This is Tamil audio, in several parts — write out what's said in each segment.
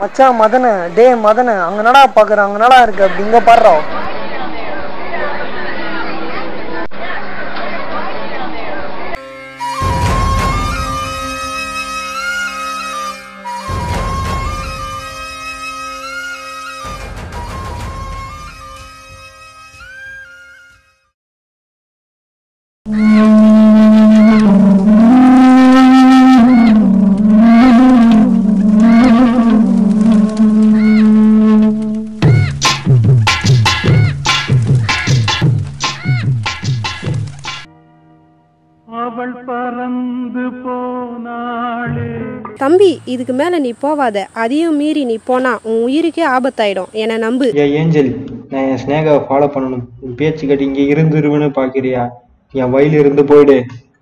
மச்சான் மதன டே மதன அங்க என்னடா பாக்குற அங்க என்னடா இருக்கு அப்படி இங்க பாடுறோம் தம்பி இதுக்கு மேல நீ போவாத அதையும் மீறி நீ போனா உன் உயிருக்கே ஆபத்தாயிடும் என்னை நம்பு ஏ ஏஞ்சல் நான் என் ஸ்னேகாவை ஃபாலோ பண்ணணும் உன் பேச்சு கட்டி இங்கே இருந்துருவேன்னு பார்க்கிறியா என் வயல இருந்து போயிடு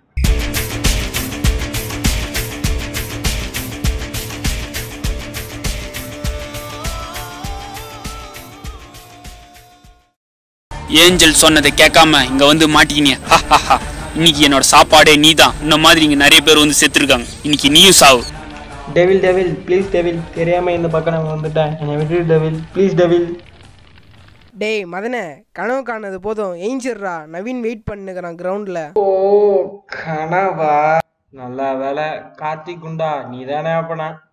ஏஞ்சல் சொன்னதை கேட்காம இங்க வந்து மாட்டிக்கினிய இன்னைக்கு என்னோட சாப்பாடே நீதான் இந்த மாதிரி இங்க நிறைய பேர் வந்து செத்துருக்காங்க இன்னைக்கு நீயும் சாவு டெவில் டெவில் ப்ளீஸ் டெவில் தெரியாம இந்த பக்கம் நான் வந்துட்டேன் என்னை விட்டு டெவில் ப்ளீஸ் டெவில் டேய் மதனே கனவு காணது போதும் எய்ஞ்சிடுறா நவீன் வெயிட் பண்ணுகிறான் கிரவுண்டில் ஓ கனவா நல்ல வேலை கார்த்திக் குண்டா நீ தானே அப்பனா